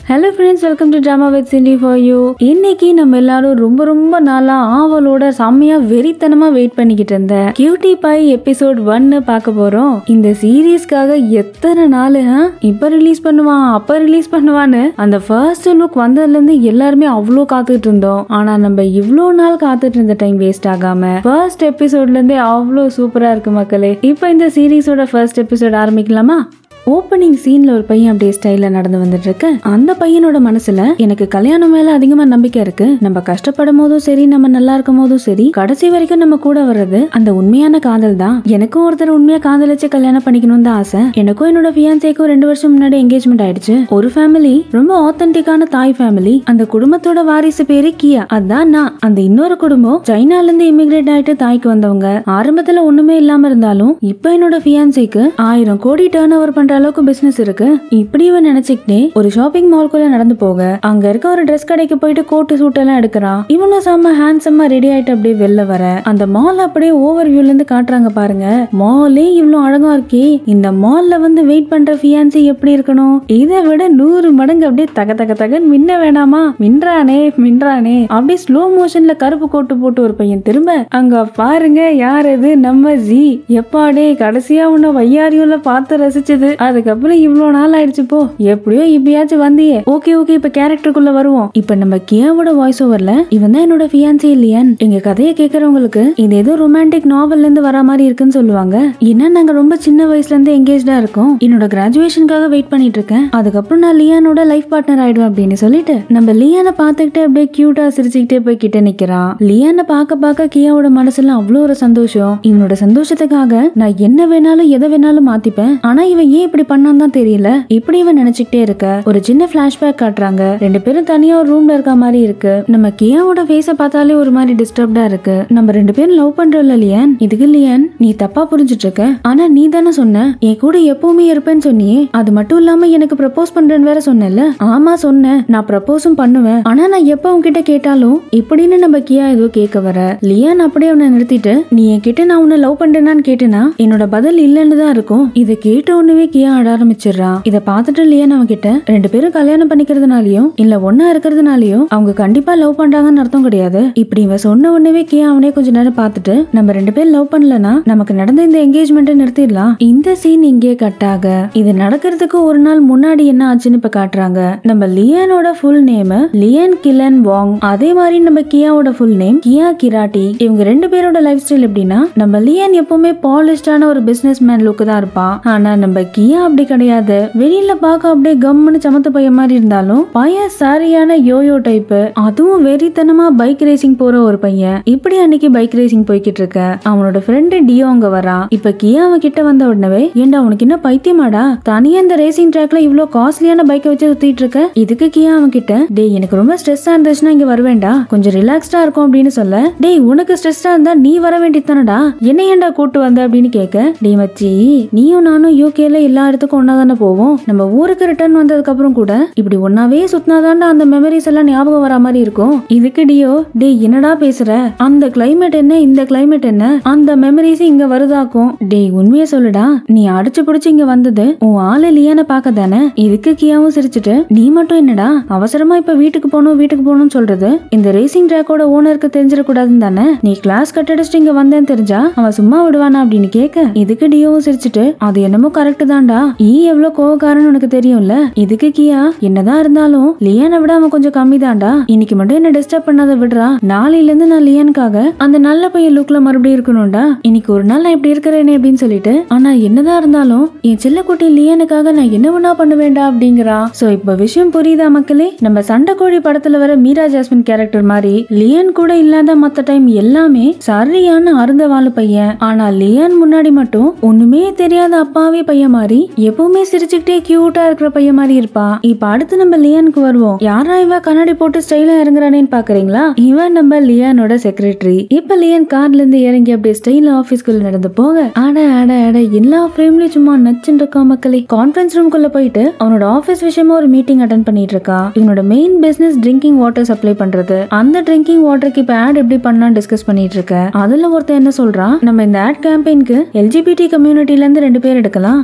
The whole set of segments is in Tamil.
hello friends welcome to drama with Cindy for you இன்னைக்கு நம்ம எல்லாரும் ரொம்ப ரொம்ப நாளா ஆவலோட செம்மையா வெறித்தனமா வெயிட் பண்ணிக்கிட்டு இருந்த கியூட்டி பை எபிசோட் ஒன்னு பார்க்க போறோம் இந்த சீரீஸ்க்காக எத்தனை நாள் இப்ப ரிலீஸ் பண்ணுவான் அப்ப ரிலீஸ் பண்ணுவான்னு அந்த ஃபர்ஸ்ட் லுக் வந்ததுல இருந்து எல்லாருமே அவ்வளோ காத்துட்டு இருந்தோம் ஆனா நம்ம இவ்வளோ நாள் காத்துட்டு இருந்த டைம் வேஸ்ட் ஆகாம ஃபர்ஸ்ட் எபிசோட்ல இருந்தே அவ்வளோ சூப்பரா இருக்கு மக்களே இப்போ இந்த சீரீஸோட ஃபர்ஸ்ட் எபிசோட் ஆரம்பிக்கலாமா ஓப்பனிங் சீன்ல ஒரு பையன் அப்படியே ஸ்டைல்ல நடந்து வந்துட்டு இருக்கு அந்த பையனோட மனசுல எனக்கு கல்யாணம் மேல அதிகமா நம்பிக்கை இருக்கு நம்ம கஷ்டப்படும் போதும் சரி நம்ம நல்லா இருக்கும் போதும் சரி கடைசி வரைக்கும் நம்ம கூட வர்றது அந்த உண்மையான காதல் தான் எனக்கும் ஒருத்தர் உண்மையா காதலிச்சு கல்யாணம் பண்ணிக்கணும் தான் ஆசை எனக்கும் என்னோட ஃபியான்சேக்கும் ரெண்டு வருஷம் முன்னாடி என்கேஜ்மெண்ட் ஆயிடுச்சு ஒரு ஃபேமிலி ரொம்ப ஆத்தென்டிக்கான தாய் ஃபேமிலி அந்த குடும்பத்தோட வாரிசு பேரு கியா அதான் நான் அந்த இன்னொரு குடும்பம் சைனால இருந்து இமிகிரேட் ஆயிட்டு தாய்க்கு வந்தவங்க ஆரம்பத்துல ஒண்ணுமே இல்லாம இருந்தாலும் இப்ப என்னோட ஃபியான்சேக்கு ஆயிரம் கோடி டேர்ன் ஓவர் பண்ற அளவுக்கு பிசினஸ் இருக்கு இப்படி இவன் நினைச்சுக்கிட்டே ஒரு ஷாப்பிங் மால்குள்ள நடந்து போக அங்க இருக்க ஒரு ட்ரெஸ் கடைக்கு போயிட்டு கோட்டு சூட் எல்லாம் எடுக்கிறான் இவனும் செம்ம ஹேண்ட்ஸமா ரெடி ஆயிட்டு அப்படியே வெளில வர அந்த மால் அப்படியே ஓவர் வியூல இருந்து காட்டுறாங்க பாருங்க மாலே இவ்வளவு அழகா இருக்கே இந்த மால்ல வந்து வெயிட் பண்ற ஃபியான்சி எப்படி இருக்கணும் இதை விட நூறு மடங்கு அப்படியே தக தக தகன்னு மின்ன வேணாமா மின்றானே மின்றானே அப்படியே ஸ்லோ மோஷன்ல கருப்பு கோட்டு போட்டு ஒரு பையன் திரும்ப அங்க பாருங்க யார் இது நம்ம ஜி எப்பாடே கடைசியா உன்னை வையாரியுல பார்த்து ரசிச்சது அதுக்கப்புறம் இவ்வளவு நாள் ஆயிடுச்சு போ எப்படியோ இப்பயாச்சும் வந்தியே ஓகே ஓகே இப்ப கேரக்டருக்குள்ள வருவோம் இப்ப நம்ம கியாவோட வாய்ஸ் ஓவர்ல இவன் தான் என்னோட ஃபியான்சி இல்லையான் எங்க கதையை கேக்குறவங்களுக்கு இது ஏதோ ரொமான்டிக் நாவல்ல இருந்து வர மாதிரி இருக்குன்னு சொல்லுவாங்க ஏன்னா நாங்க ரொம்ப சின்ன வயசுல இருந்து எங்கேஜ்டா இருக்கோம் என்னோட கிராஜுவேஷனுக்காக வெயிட் பண்ணிட்டு இருக்கேன் அதுக்கப்புறம் நான் லியானோட லைஃப் பார்ட்னர் ஆயிடுவேன் அப்படின்னு சொல்லிட்டு நம்ம லியானை பார்த்துக்கிட்டே அப்படியே கியூட்டா சிரிச்சுக்கிட்டே போய் கிட்ட நிக்கிறான் லியானை பார்க்க பார்க்க கியாவோட மனசுல அவ்வளோ ஒரு சந்தோஷம் இவனோட சந்தோஷத்துக்காக நான் என்ன வேணாலும் எதை வேணாலும் மாத்திப்பேன் ஆனா இவன் ஏன் இப்படி பண்ணான்னு தான் தெரியல இப்படி இவன் நினைச்சுக்கிட்டே இருக்க ஒரு சின்ன பிளாஷ்பேக் காட்டுறாங்க ரெண்டு பேரும் தனியா ஒரு ரூம்ல இருக்க மாதிரி இருக்கு நம்ம கியாவோட ஃபேஸ பார்த்தாலே ஒரு மாதிரி டிஸ்டர்ப்டா இருக்கு நம்ம ரெண்டு பேரும் லவ் பண்றோம்ல லியான் இதுக்கு லியான் நீ தப்பா புரிஞ்சிட்டு இருக்க ஆனா நீ தானே சொன்ன என் கூட எப்பவுமே இருப்பேன்னு சொன்னியே அது மட்டும் இல்லாம எனக்கு ப்ரப்போஸ் பண்றேன்னு வேற சொன்னல ஆமா சொன்னேன் நான் ப்ரப்போஸும் பண்ணுவேன் ஆனா நான் எப்ப உன்கிட்ட கேட்டாலும் இப்படின்னு நம்ம கியா ஏதோ கேட்க வர லியான் அப்படியே அவனை நிறுத்திட்டு நீ என்கிட்ட நான் உன்னை லவ் பண்றேனான்னு கேட்டேனா என்னோட பதில் இல்லைன்னு தான் இருக்கும் இதை கேட்ட உடனே கியா ஆட ஆரம்பிச்சிடுறான் இதை பார்த்துட்டு லியான் அவன் கிட்ட ரெண்டு பேரும் கல்யாணம் பண்ணிக்கிறதுனாலயும் இல்ல ஒன்னா இருக்கிறதுனாலயும் அவங்க கண்டிப்பா லவ் பண்றாங்கன்னு அர்த்தம் கிடையாது இப்படி இவன் சொன்ன உடனே கியா அவனே கொஞ்ச நேரம் பார்த்துட்டு நம்ம ரெண்டு பேரும் லவ் பண்ணலனா நமக்கு நடந்த இந்த என்கேஜ்மெண்ட்டை நிறுத்திடலாம் இந்த சீன் இங்கே கட்டாக இது நடக்கிறதுக்கு ஒரு நாள் முன்னாடி என்ன ஆச்சுன்னு இப்ப காட்டுறாங்க நம்ம லியானோட ஃபுல் நேம் லியன் கிலன் வாங் அதே மாதிரி நம்ம கியாவோட ஃபுல் நேம் கியா கிராட்டி இவங்க ரெண்டு பேரோட லைஃப் ஸ்டைல் எப்படின்னா நம்ம லியன் எப்பவுமே பாலிஷ்டான ஒரு பிசினஸ் மேன் லுக்கு தான் இருப்பான் ஆனா நம்ம கியா அப்படி கிடையாது வெளியில பார்க்க அப்படியே கம்முன்னு சமத்து பையன் மாதிரி இருந்தாலும் பையன் சரியான யோயோ டைப் அதுவும் வெறித்தனமா பைக் ரேசிங் போற ஒரு பையன் இப்படி அன்னைக்கு பைக் ரேசிங் போய்கிட்டு இருக்க அவனோட ஃப்ரெண்டு டியோ அங்க வரான் இப்ப கியா அவன் கிட்ட வந்த உடனே ஏண்டா உனக்கு என்ன பைத்தியமாடா தனியா இந்த ரேசிங் ட்ராக்ல இவ்ளோ காஸ்ட்லியான பைக்கை வச்சு சுத்திட்டு இருக்க இதுக்கு கியா அவன் கிட்ட டேய் எனக்கு ரொம்ப ஸ்ட்ரெஸ்ஸா இருந்துச்சுன்னா இங்க வருவேண்டா கொஞ்சம் ரிலாக்ஸ்டா இருக்கும் அப்படின்னு சொல்ல டேய் உனக்கு ஸ்ட்ரெஸ்ஸா இருந்தா நீ வர வேண்டியதானடா என்ன ஏன்டா கூட்டு வந்த அப்படின்னு கேட்க டேய் மச்சி நீயும் நானும் யூகேல எல்லா இடத்துக்கும் ஒன்னா தானே போவோம் நம்ம ஊருக்கு ரிட்டர்ன் வந்ததுக்கு அப்புறம் கூட இப்படி ஒன்னாவே சுத்தினாதான்டா அந்த மெமரிஸ் எல்லாம் ஞாபகம் வர மாதிரி இருக்கும் இதுக்கு டியோ டேய் என்னடா பேசுற அந்த கிளைமேட் என்ன இந்த கிளைமேட் என்ன அந்த மெமரிஸ் இங்க வருதாக்கும் டேய் உண்மையை சொல்லுடா நீ அடிச்சு பிடிச்சு இங்க வந்தது உன் ஆளு லியான பாக்க தானே இதுக்கு கியாவும் சிரிச்சுட்டு நீ மட்டும் என்னடா அவசரமா இப்ப வீட்டுக்கு போகணும் வீட்டுக்கு போகணும்னு சொல்றது இந்த ரேசிங் ட்ராக்கோட ஓனருக்கு தெரிஞ்சிடக்கூடாதுன்னு தானே நீ கிளாஸ் கட்டடிச்சிட்டு இங்க வந்தேன்னு தெரிஞ்சா அவன் சும்மா விடுவானா அப்படின்னு கேட்க இதுக்கு டியோவும் சிரிச்சுட்டு அது என்னமோ கரெக்ட் தான்டா ஈ எவ்வளவு கோவக்காரன்னு உனக்கு தெரியும்ல இதுக்கு கியா என்னதான் இருந்தாலும் லியானை விட அவன் கொஞ்சம் கம்மி தான்டா இன்னைக்கு மட்டும் என்ன டிஸ்டர்ப் பண்ணாத விடுறா நாளையில இருந்து நான் லியானுக்காக அந்த நல்ல பையன் லுக்ல மறுபடியும் இருக்கணும்டா இன்னைக்கு ஒரு நாள் நான் இப்படி இருக்கிறேனே அப்படின்னு சொல்லிட்டு ஆனா என்னதான் இருந்தாலும் என் செல்லக்குட்டி லியானுக்காக நான் என்ன வேணா பண்ணுவேண்டா அப்படிங்கிறா சோ இப்ப விஷயம் புரியுதா மக்களே நம்ம சண்டைக்கோழி படத்துல வர மீரா ஜாஸ்மின் கேரக்டர் மாதிரி லியன் கூட இல்லாத மத்த டைம் எல்லாமே சரியான அருந்த வாழ பையன் ஆனா லியான் முன்னாடி மட்டும் ஒண்ணுமே தெரியாத அப்பாவே பையன் மாதிரி எப்பவுமே சிரிச்சுக்கிட்டே கியூட்டா இருக்கிற பையன் மாதிரி இருப்பான் இப்ப அடுத்து நம்ம லியானுக்கு வருவோம் யாரா இவ கண்ணாடி போட்டு ஸ்டைலா இறங்குறானேன்னு பாக்குறீங்களா இவன் நம்ம லியானோட செக்ரட்டரி இப்ப லியான் கார்ல இருந்து இறங்கி அப்படியே ஸ்டைல ஆபீஸ்க்குள்ள நடந்து போக அட அட அட எல்லா ஃப்ரேம்லயும் சும்மா நச்சுன்னு இருக்கா மக்களே கான்ஃபரன்ஸ் ரூம்குள்ள போயிட்டு அவனோட ஆபீஸ் விஷயமா ஒரு மீட்டிங் அட்டன் பண்ணிட்டு இருக்கா இவனோட main business drinking water supply பண்றது அந்த ட்ரிங்கிங் வாட்டருக்கு இப்ப ஆட் எப்படி பண்ணலாம் டிஸ்கஸ் பண்ணிட்டு இருக்க அதுல ஒருத்தன் என்ன சொல்றான் நம்ம இந்த ஆட் கேம்பெயின்க்கு எல்ஜிபிடி கம்யூனிட்டில இருந்து ரெண்டு பேர் எடுக்கலாம் அதுல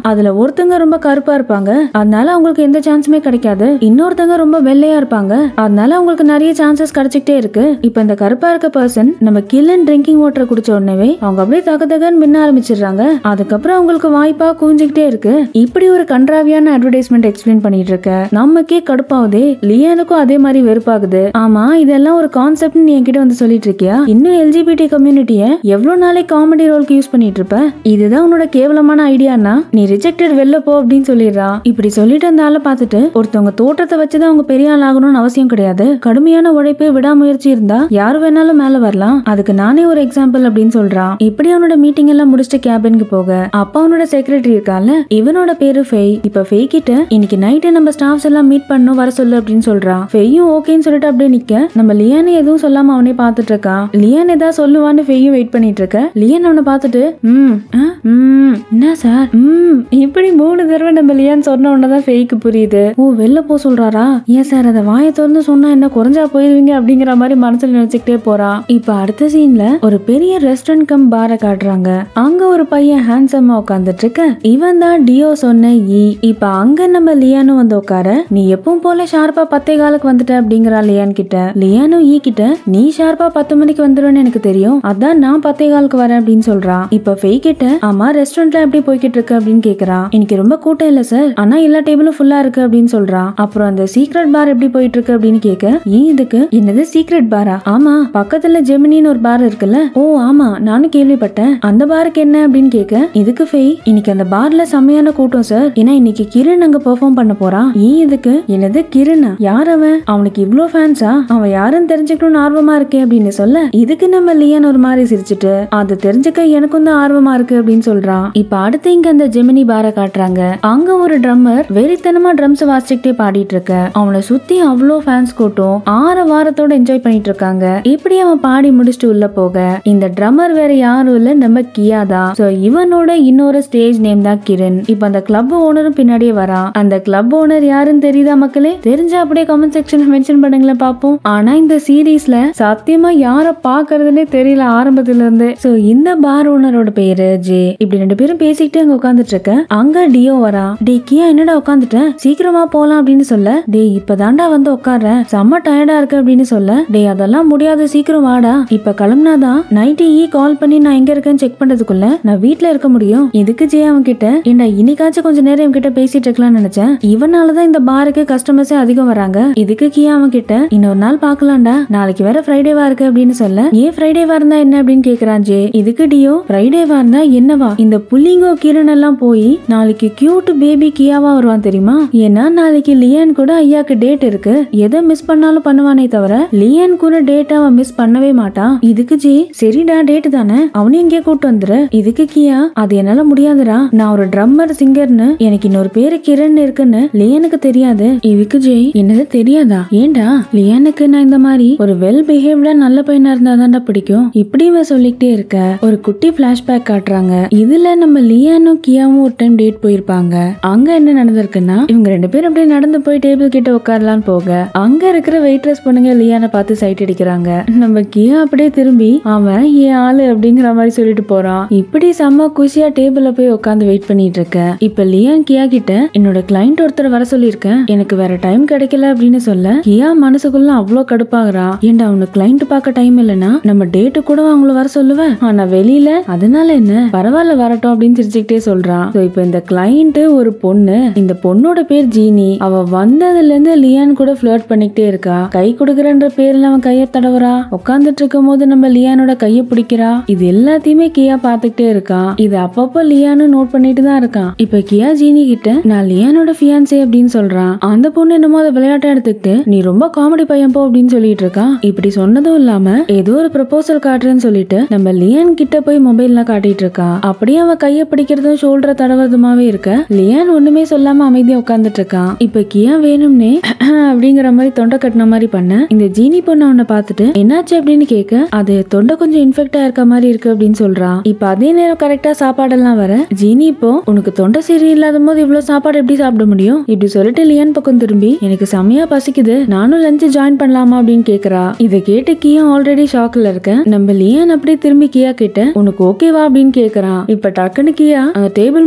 ஒருத்தங்க ரொம்ப கருப்பா இருப்பாங்க அதனால அவங்களுக்கு எந்த சான்ஸுமே கிடைக்காது இன்னொருத்தங்க ரொம்ப வெள்ளையா இருப்பாங்க அதனால அவங்களுக்கு நிறைய சான்சஸ் கிடைச்சிக்கிட்டே இருக்கு இப்ப இந்த கருப்பா இருக்க பர்சன் நம்ம கில்லன் ட்ரிங்கிங் வாட்டர் குடிச்ச உடனே அவங்க அப்படியே தக தகன்னு மின்ன ஆரம்பிச்சிடுறாங்க அதுக்கப்புறம் அவங்களுக்கு வாய்ப்பா கூஞ்சிக்கிட்டே இருக்கு இப்படி ஒரு கன்றாவியான அட்வர்டைஸ்மெண்ட் எக்ஸ்பிளைன் பண்ணிட்டு இருக்க நமக்கே கடுப்பாகுதே லியானுக்கும் அதே மாதிரி வெறுப்பாகுது ஆமா இதெல்லாம் ஒரு கான்செப்ட் நீ என்கிட்ட வந்து சொல்லிட்டு இருக்கியா இன்னும் எல்ஜிபிடி கம்யூனிட்டிய எவ்வளவு நாளைக்கு காமெடி ரோலுக்கு யூஸ் பண்ணிட்டு இருப்ப இதுதான் உன்னோட கேவலமான ஐடியானா நீ ரிஜெக்டட் வெளில போ அப்படின்னு சொல்லிடுறா இப்படி சொல்லிட்டு அந்த ஆளை பார்த்துட்டு ஒருத்தவங்க தோற்றத்தை வச்சுதான் அவங்க பெரிய ஆள் ஆகணும்னு அவசியம் கிடையாது கடுமையான உழைப்பு விடாமுயற்சி இருந்தா யாரு வேணாலும் மேல வரலாம் அதுக்கு நானே ஒரு எக்ஸாம்பிள் அப்படின்னு சொல்றான் இப்படி அவனோட மீட்டிங் எல்லாம் முடிச்சுட்டு கேபினுக்கு போக அப்பா அவனோட செக்ரட்டரி இருக்கான்ல இவனோட பேரு ஃபெய் இப்ப ஃபெய் கிட்ட இன்னைக்கு நைட்டு நம்ம ஸ்டாஃப்ஸ் எல்லாம் மீட் பண்ணணும் வர சொல்லு அப்படின்னு சொல்றான் ஃபெய்யும் ஓகேன்னு சொல்லிட்டு அப்படியே நிக்க நம்ம லியானே எதுவும் சொல்லாம அவனே பார்த்துட்டு இருக்கான் லியான் ஏதாவது சொல்லுவான்னு ஃபெய்யும் வெயிட் பண்ணிட்டு இருக்க லியான் அவனை பார்த்துட்டு ம் ஆ, ம் என்ன சார் ம் இப்படி மூணு தடவை நம்ம லியான் சொன்ன உடனே ஃபெய்க்கு புரியுது ஓ வெளில போ சொல்றாரா ஏன் சார் அதை வாயை திறந்து சொன்னா என்ன குறைஞ்சா போயிருவீங்க அப்படிங்கிற மாதிரி மனசுல நினைச்சுக்கிட்டே போறான் இப்ப அடுத்த சீன்ல ஒரு பெரிய ரெஸ்டாரண்ட் கம் பாரை காட்டுறாங்க அங்க ஒரு பையன் ஹேண்ட்ஸமா உட்காந்துட்டு இருக்க இவன் தான் டியோ சொன்ன ஈ இப்ப அங்க நம்ம லியானும் வந்து உட்கார நீ எப்பவும் போல ஷார்ப்பா பத்தே காலுக்கு வந்துட்ட அப்படிங்கிறா லியான் கிட்ட லியானும் ஈ கிட்ட நீ ஷார்ப்பா பத்து மணிக்கு வந்துருவேன்னு எனக்கு தெரியும் அதான் நான் பத்தே காலுக்கு வரேன் அப்படின்னு சொல்றான் இப்ப ஃபெய் கிட்ட ஆமா ரெஸ்டாரண்ட்ல எப்படி போய்கிட்டு இருக்கு அப்படின்னு கேக்குறான் இன்னைக்கு ரொம்ப கூட்டம் இல்ல சார் ஆனா எல்லா டேபிளும் ஃபுல்லா இருக்கு அப்படின்னு சொல்றான் அப்புறம் அந்த சீக்ரெட் பார் எப்படி போயிட்டு இருக்கு அப்படின்னு கேட்க ஏன் இதுக்கு என்னது சீக்ரெட் பாரா ஆமா பக்கத்துல ஜெமினின்னு ஒரு பார் இருக்குல்ல ஓ ஆமா நானும் கேள்விப்பட்டேன் அந்த பாருக்கு என்ன அப்படின்னு கேட்க இதுக்கு ஃபெய் இன்னைக்கு அந்த பார்ல செம்மையான கூட்டம் சார் ஏன்னா இன்னைக்கு கிரண் அங்க பெர்ஃபார்ம் பண்ண போறான் ஏன் இதுக்கு என்னது கிரணா யார் அவன் அவனுக்கு இவ்ளோ ஃபேன்ஸா அவன் யாருன்னு தெரிஞ்சுக்கணும்னு ஆர்வமா இருக்கே அப்படின்னு சொல்ல இதுக்கு நம்ம லியான் ஒரு மாதிரி சிரிச்சிட்டு அது தெரிஞ்சுக்க எனக்கும் தான் ஆர்வமா இருக்கு அப்படின்னு சொல்றான் இப்ப அடுத்து இங்க அந்த ஜெமினி பாரை காட்டுறாங்க அங்க ஒரு ட்ரம்மர் வெறித்தனமா ட்ரம்ஸ் வாசிச்சுக்கிட்டே பாடிட்டு இருக்க அவனை சுத்தி அவ்வளோ ஃபேன்ஸ் கூட்டம் ஆற வாரத்தோட என்ஜாய் பண்ணிட்டு இருக்காங்க இப்படி அவன் பாடி முடிச்சுட்டு உள்ள போக இந்த ட்ரம்மர் வேற யாரும் இல்ல நம்ம கியா தான் சோ இவனோட இன்னொரு ஸ்டேஜ் நேம் தான் கிரண் இப்ப அந்த கிளப் ஓனரும் பின்னாடியே வரான் அந்த கிளப் ஓனர் யாருன்னு தெரியுதா மக்களே தெரிஞ்சா அப்படியே கமெண்ட் செக்ஷன்ல மென்ஷன் பண்ணுங்களேன் பாப்போம் ஆனா இந்த சீரீஸ்ல சத்தியமா யார பாக்குறதுன்னே தெரியல ஆரம்பத்துல இருந்து சோ இந்த பார் ஓனரோட பேரு ஜே இப்படி ரெண்டு பேரும் பேசிக்கிட்டு அங்க உட்காந்துட்டு இருக்க அங்க டியோ வரா டே கியா என்னடா உட்காந்துட்ட சீக்கிரமா போலாம் அப்படின்னு சொல்ல டேய் இப்பதான்டா வந்து உட்கார்றேன் செம்ம டயர்டா இருக்கு அப்படின்னு சொல்ல டேய் அதெல்லாம் முடியாது சீக்கிரம் வாடா இப்ப கிளம்புனாதான் நைட்டு ஈ கால் பண்ணி நான் எங்க இருக்கேன்னு செக் பண்றதுக்குள்ள நான் வீட்ல இருக்க முடியும் இதுக்கு ஜே அவன் கிட்ட ஏண்டா இன்னைக்காச்சும் கொஞ்ச நேரம் இவன் கிட்ட பேசிட்டு இருக்கலாம்னு நினைச்சேன் இவனாலதான் இந்த பாருக்கு கஸ்டமர்ஸே அதிகம் வராங்க இதுக்கு கியா அவன் கிட்ட இன்னொரு நாள் பாக்கலாம்டா நாளைக்கு வேற ஃப்ரைடேவா இருக்கு அப்படின்னு சொல்ல ஏன் ஃப்ரைடேவா இருந்தா என்ன அப்படின்னு கேக்குறான் ஜே இதுக்கு டியோ ஃப்ரைடேவா இருந்தா என்னவா இந்த புள்ளிங்கோ கிரண் எல்லாம் போய் நாளைக்கு கியூட் பேபி கியாவா வருவான் தெரியுமா ஏன்னா நாளைக்கு லியான் கூட ஐயாக்கு டேட் இருக்கு எதை மிஸ் பண்ணாலும் பண்ணுவானே தவிர லியான் கூட டேட் அவன் மிஸ் பண்ணவே மாட்டான் இதுக்கு ஜி சரிடா டேட் தானே அவனையும் இங்கே கூட்டு வந்துரு இதுக்கு கியா அது என்னால முடியாதுடா நான் ஒரு ட்ரம்மர் சிங்கர்னு எனக்கு இன்னொரு பேரு கிரண் இருக்குன்னு லியானுக்கு தெரியாது இதுக்கு ஜெய் என்னது தெரியாதா ஏன்டா லியானுக்கு நான் இந்த மாதிரி ஒரு வெல் பிஹேவ்டா நல்ல பையனா இருந்தா பிடிக்கும் இப்படி இவன் சொல்லிக்கிட்டே இருக்க ஒரு குட்டி பிளாஷ்பேக் காட்டுறாங்க இதுல நம்ம லியானும் கியாவும் ஒரு டைம் டேட் போயிருப்பாங்க அங்க என்ன நடந்திருக்குன்னா இவங்க ரெண்டு பேரும் அப்படியே நடந்து போய் டேபிள் கிட்ட உட்காரலான்னு போக அங்க இருக்கிற வெயிட்ரஸ் பொண்ணுங்க லியானை பார்த்து சைட் அடிக்கிறாங்க நம்ம கியா அப்படியே திரும்பி அவன் என் ஆளு அப்படிங்கிற மாதிரி சொல்லிட்டு போறான் இப்படி செம்ம குஷியா டேபிள்ல போய் உட்காந்து வெயிட் பண்ணிட்டு இருக்க இப்ப லியான் கியா கிட்ட என்னோட கிளைண்ட் ஒருத்தர் வர சொல்லியிருக்கேன் எனக்கு வேற டைம் கிடைக்கல அப்படின்னு சொல்ல கியா மனசுக்குள்ள அவ்வளோ கடுப்பாகிறா ஏன்டா அவனுக்கு கிளைண்ட் பார்க்க டைம் இல்லைன்னா நம்ம டேட்டு கூட அவங்கள வர சொல்லுவேன் ஆனா வெளியில அதனால என்ன பரவாயில்ல வரட்டும் அப்படின்னு சிரிச்சுக்கிட்டே சொல்றான் So, இப்ப இந்த கிளைண்ட் ஒரு பொண்ணு இந்த பொண்ணோட பேர் ஜீனி அவ வந்ததுல இருந்து லியான் கூட ஃபிளர்ட் பண்ணிக்கிட்டே இருக்கா கை கொடுக்குறன்ற பேர்ல அவன் கைய தடவுறா உட்காந்துட்டு இருக்கும் போது நம்ம லியானோட கைய பிடிக்கிறா இது எல்லாத்தையுமே கியா பாத்துக்கிட்டே இருக்கான் இது அப்பப்போ லியானும் நோட் பண்ணிட்டு தான் இருக்கான் இப்ப கியா ஜீனி கிட்ட நான் லியானோட ஃபியான்சே அப்படின்னு சொல்றான் அந்த பொண்ணு என்னமோ அதை விளையாட்டா எடுத்துக்கிட்டு நீ ரொம்ப காமெடி பையன் போ அப்படின்னு சொல்லிட்டு இருக்கான் இப்படி சொன்னதும் இல்லாம ஏதோ ஒரு ப்ரப்போசல் காட்டுறேன்னு சொல்லிட்டு நம்ம லியான் கிட்ட போய் மொபைல்ல காட்டிட்டு இருக்கா அப்படியே அவன் கைய பிடிக்கிறதும் ஷோல்டரை தடவுறதுமாவே இருக்க லியான் ஒண்ணுமே சொல்லாம அமைதியா உட்கார்ந்துட்டு இருக்கான் இப்ப கியா வேணும்னே அப்படிங்கிற மாதிரி தொண்டை கட்டின மாதிரி பண்ண இந்த ஜீனி பொண்ணு அவனை பார்த்துட்டு என்னாச்சு அப்படின்னு கேட்க அது தொண்டை கொஞ்சம் இன்ஃபெக்டா இருக்க மாதிரி இருக்கு அப்படின்னு சொல்றான் இப்ப அதே நேரம் கரெக்டா சாப்பாடெல்லாம் வர ஜீனி இப்போ உனக்கு தொண்டை சரியில்லாத போது இவ்வளவு சாப்பாடு எப்படி சாப்பிட முடியும் இப்படி சொல்லிட்டு லியான் பக்கம் திரும்பி எனக்கு செமையா பசிக்குது நானும் லஞ்ச் ஜாயின் பண்ணலாமா அப்படின்னு கேக்குறா இதை கேட்டு கியா ஆல்ரெடி ஷாக்ல இருக்க நம்ம லியான் அப்படியே திரும்பி கியா கிட்ட உனக்கு ஓகேவா அப்படின்னு கேக்குறான் இப்ப டக்குன்னு கியா அந்த டேபிள் முன்னாடி வந்து